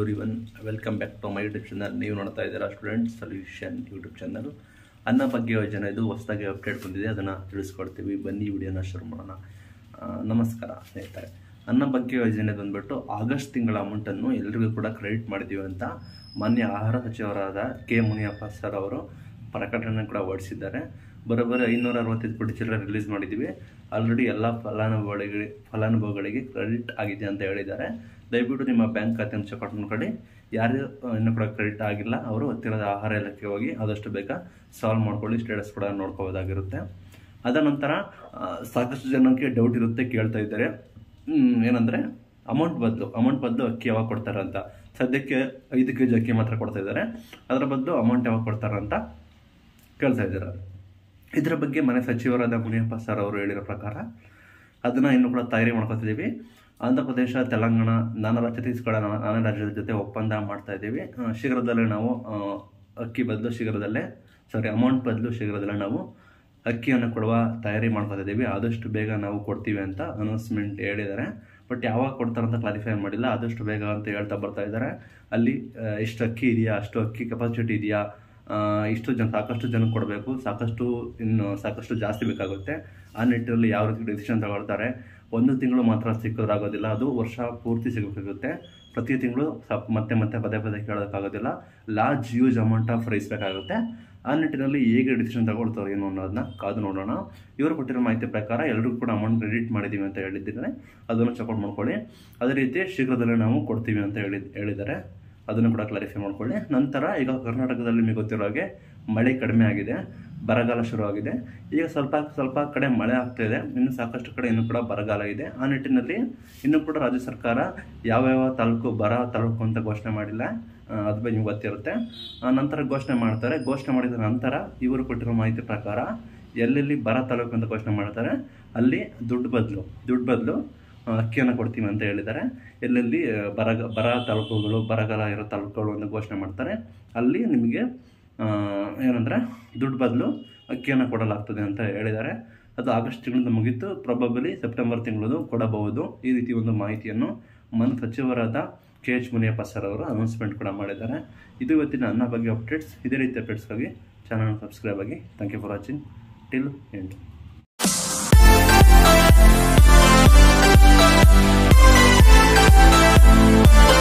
Every everyone welcome back to my YouTube channel ನೀವು ನೋಡ್ತಾ ಇದ್ದೀರಾ ಸ್ಟೂಡೆಂಟ್ ಸೊಲ್ಯೂಷನ್ ಯೂಟ್ಯೂಬ್ ಚಾನಲ್ ಅನ್ನ ಬಗ್ಗೆ ಯೋಜನೆ ಇದು ಹೊಸದಾಗಿ ಅಪ್ಡೇಟ್ ಬಂದಿದೆ ಅದನ್ನು ತಿಳಿಸ್ಕೊಡ್ತೀವಿ ಬನ್ನಿ ವಿಡಿಯೋನ ಶುರು ಮಾಡೋಣ ಆ, ನಮಸ್ಕಾರ ಸ್ನೇಹಿತರೆ ಅನ್ನ ಬಗ್ಗೆ ಯೋಜನೆ ಬಂದ್ಬಿಟ್ಟು ಆಗಸ್ಟ್ ತಿಂಗಳ ಅಮೌಂಟನ್ನು ಎಲ್ರಿಗೂ ಕೂಡ ಕ್ರೆಡಿಟ್ ಮಾಡಿದ್ದೀವಿ ಅಂತ ಮಾನ್ಯ ಆಹಾರ ಸಚಿವರಾದ ಕೆ ಮುನಿಯಪ್ಪ ಸರ್ ಅವರು ಪ್ರಕಟಣೆ ಕೂಡ ಹೊರಡಿಸಿದ್ದಾರೆ ಬರೋಬ್ಬರಿ ಐನೂರ ಅರವತ್ತೈದು ಕೋಟಿ ಚಿಲ್ಲರೆ ರಿಲೀಸ್ ಮಾಡಿದ್ದೀವಿ ಆಲ್ರೆಡಿ ಎಲ್ಲ ಫಲಾನುಭವಿಗಳಿಗೆ ಫಲಾನುಭವಿಗಳಿಗೆ ಕ್ರೆಡಿಟ್ ಆಗಿದೆ ಅಂತ ಹೇಳಿದ್ದಾರೆ ದಯವಿಟ್ಟು ನಿಮ್ಮ ಬ್ಯಾಂಕ್ ಖಾತೆಯನ್ನು ಚೆಕ್ಔಟ್ ಮಾಡ್ಕೊಳ್ಳಿ ಯಾರು ಇನ್ನೂ ಕೂಡ ಕ್ರೆಡಿಟ್ ಆಗಿಲ್ಲ ಅವರು ಹತ್ತಿರದ ಆಹಾರ ಇಲಾಖೆಗೆ ಹೋಗಿ ಆದಷ್ಟು ಬೇಗ ಸಾಲ್ವ್ ಮಾಡ್ಕೊಳ್ಳಿ ಸ್ಟೇಟಸ್ ಕೂಡ ನೋಡ್ಕೋಬೋದಾಗಿರುತ್ತೆ ಅದ ನಂತರ ಆ, ಸಾಕಷ್ಟು ಜನಕ್ಕೆ ಡೌಟ್ ಇರುತ್ತೆ ಕೇಳ್ತಾ ಇದ್ದಾರೆ ಹ್ಮ್, ಏನಂದ್ರೆ ಅಮೌಂಟ್ ಬದಲು ಅಮೌಂಟ್ ಬದಲು ಅಕ್ಕಿ ಯಾವಾಗ ಕೊಡ್ತಾರೆ ಅಂತ ಸದ್ಯಕ್ಕೆ ಐದು ಕೆ ಜಿ ಅಕ್ಕಿ ಮಾತ್ರ ಕೊಡ್ತಾ ಇದ್ದಾರೆ ಅದರ ಬದಲು ಅಮೌಂಟ್ ಯಾವಾಗ ಕೊಡ್ತಾರೆ ಅಂತ ಕೇಳ್ತಾ ಇದ್ದಾರೆ ಇದರ ಬಗ್ಗೆ ಮನೆ ಸಚಿವರಾದ ಮುನಿಯಪ್ಪ ಸರ್ ಅವರು ಹೇಳಿರೋ ಪ್ರಕಾರ ಅದನ್ನ ಇನ್ನು ಕೂಡ ತಯಾರಿ ಮಾಡ್ಕೊತಿದ್ದೀವಿ ಆಂಧ್ರ ಪ್ರದೇಶ ತೆಲಂಗಾಣ ನಾನಾ ಛತ್ತೀಸ್ಗಢ ನಾ- ನಾನಾ ರಾಜ್ಯದ ಜೊತೆ ಒಪ್ಪಂದ ಮಾಡ್ತಾ ಇದ್ದೀವಿ ಆ, ಶೀಘ್ರದಲ್ಲೇ ನಾವು ಆ, ಅಕ್ಕಿ ಬದಲು ಶೀಘ್ರದಲ್ಲೇ ಸಾರಿ ಅಮೌಂಟ್ ಬದಲು ಶೀಘ್ರದಲ್ಲೇ ನಾವು ಅಕ್ಕಿಯನ್ನು ಕೊಡುವ ತಯಾರಿ ಮಾಡ್ಕೊತಾ ಇದ್ದೀವಿ ಆದಷ್ಟು ಬೇಗ ನಾವು ಕೊಡ್ತೀವಿ ಅಂತ ಅನೌನ್ಸ್ಮೆಂಟ್ ಹೇಳಿದ್ದಾರೆ ಬಟ್ ಯಾವಾಗ ಕೊಡ್ತಾರೆ ಅಂತ ಕ್ಲಾರಿಫೈ ಮಾಡಿಲ್ಲ ಆದಷ್ಟು ಬೇಗ ಅಂತ ಹೇಳ್ತಾ ಬರ್ತಾ ಇದ್ದಾರೆ ಅಲ್ಲಿ ಆ, ಎಷ್ಟು ಅಕ್ಕಿ ಇದೆಯಾ ಅಷ್ಟು ಅಕ್ಕಿ ಕೆಪಾಸಿಟಿ ಇದೆಯಾ ಆ, ಇಷ್ಟು ಜನ ಸಾಕಷ್ಟು ಜನಕ್ಕೆ ಕೊಡಬೇಕು ಸಾಕಷ್ಟು ಇನ್ನು ಸಾಕಷ್ಟು ಜಾಸ್ತಿ ಬೇಕಾಗುತ್ತೆ ಆ ನಿಟ್ಟಿನಲ್ಲಿ ಯಾವ ರೀತಿ ಡಿಸಿಷನ್ ತಗೊಳ್ತಾರೆ ಒಂದು ತಿಂಗಳು ಮಾತ್ರ ಸಿಕ್ಕೋದಾಗೋದಿಲ್ಲ ಅದು ವರ್ಷ ಪೂರ್ತಿ ಸಿಗಬೇಕಾಗುತ್ತೆ ಪ್ರತಿ ತಿಂಗಳು ಸ- ಮತ್ತೆ ಮತ್ತೆ ಪದೇ ಪದೇ ಕೇಳೋದಕ್ಕಾಗೋದಿಲ್ಲ large use amount of rice ಬೇಕಾಗುತ್ತೆ ಆ ನಿಟ್ಟಿನಲ್ಲಿ ಹೇಗೆ ಡಿಸಿಷನ್ ತಗೊಳ್ತಾರೆ ಏನು ಅನ್ನೋದನ್ನ ಕಾದು ನೋಡೋಣ ಇವರು ಕೊಟ್ಟಿರೋ ಮಾಹಿತಿ ಪ್ರಕಾರ ಎಲ್ಲರಿಗೂ ಕೂಡ ಅಮೌಂಟ್ ಕ್ರೆಡಿಟ್ ಮಾಡಿದ್ದೀವಿ ಅಂತ ಹೇಳಿದ್ದಾರೆ ಅದನ್ನು ಚೆಕ್ಔಟ್ ಮಾಡ್ಕೊಳ್ಳಿ ಅದೇ ರೀತಿ ಶೀಘ್ರದಲ್ಲೇ ನಾವು ಕೊಡ್ತೀವಿ ಅಂತ ಹೇಳಿ ಹೇಳಿದ್ದಾರೆ ಅದನ್ನು ಕೂಡ ಕ್ಲಾರಿಫೈ ಮಾಡ್ಕೊಳ್ಳಿ ನಂತರ ಈಗ ಕರ್ನಾಟಕದಲ್ಲಿ ನಿಮಗೆ ಗೊತ್ತಿರೋ ಹಾಗೆ ಮಳೆ ಕಡಿಮೆ ಆಗಿದೆ ಬರಗಾಲ ಶುರುವಾಗಿದೆ ಈಗ ಸ್ವಲ್ಪ ಸ್ವಲ್ಪ ಕಡೆ ಮಳೆ ಆಗ್ತಾ ಇದೆ ಇನ್ನು ಸಾಕಷ್ಟು ಕಡೆ ಇನ್ನೂ ಕೂಡ ಬರಗಾಲ ಇದೆ ಆ ನಿಟ್ಟಿನಲ್ಲಿ ಇನ್ನೂ ಕೂಡ ರಾಜ್ಯ ಸರ್ಕಾರ ಯಾವ್ಯಾವ ತಾಲೂಕು ಬರ ತಾಲೂಕು ಅಂತ ಘೋಷಣೆ ಮಾಡಿಲ್ಲ ಆ, ಅದ್ರ ಬಗ್ಗೆ ನಿಮ್ಗೆ ಗೊತ್ತಿರುತ್ತೆ ಆ, ನಂತರ ಘೋಷಣೆ ಮಾಡ್ತಾರೆ ಘೋಷಣೆ ಮಾಡಿದ ನಂತರ ಇವರು ಕೊಟ್ಟಿರೋ ಮಾಹಿತಿ ಪ್ರಕಾರ ಎಲ್ಲೆಲ್ಲಿ ಬರ ತಾಲೂಕು ಅಂತ ಘೋಷಣೆ ಮಾಡ್ತಾರೆ ಅಲ್ಲಿ ದುಡ್ಡು ಬದಲು ದುಡ್ಡು ಬದಲು ಆ, ಅಕ್ಕಿಯನ್ನು ಕೊಡ್ತೀವಿ ಅಂತ ಹೇಳಿದ್ದಾರೆ ಎಲ್ಲೆಲ್ಲಿ ಆ, ಬರ ಬರ ತಾಲೂಕುಗಳು ಬರಗಾಲ ಇರೋ ತಾಲೂಕುಗಳು ಅಂತ ಘೋಷಣೆ ಮಾಡ್ತಾರೆ ಅಲ್ಲಿ ನಿಮಗೆ ಆ, ಏನಂದ್ರೆ ದುಡ್ಡು ಬದಲು ಅಕ್ಕಿಯನ್ನು ಕೊಡಲಾಗ್ತದೆ ಅಂತ ಹೇಳಿದ್ದಾರೆ ಅದು ಆಗಸ್ಟ್ ತಿಂಗಳಿಂದ ಮುಗೀತು ಪ್ರೊಬಬಲಿ ಸೆಪ್ಟೆಂಬರ್ ತಿಂಗಳದು ಕೊಡಬಹುದು ಈ ರೀತಿ ಒಂದು ಮಾಹಿತಿಯನ್ನು ಮನ್ ಸಚಿವರಾದ ಕೆ ಎಚ್ ಮುನಿಯಪ್ಪ ಸರ್ ಅವರು ಅನೌನ್ಸ್ಮೆಂಟ್ ಕೂಡ ಮಾಡಿದ್ದಾರೆ ಇದು ಇವತ್ತಿನ ಅನ್ನ ಬಗ್ಗೆ ಅಪ್ಡೇಟ್ಸ್ ಇದೇ ರೀತಿ ಅಪ್ಡೇಟ್ಸ್ಗಾಗಿ ಚಾನಲ್ ಸಬ್ಸ್ಕ್ರೈಬ್ ಆಗಿ thank you for watching till end Thank you.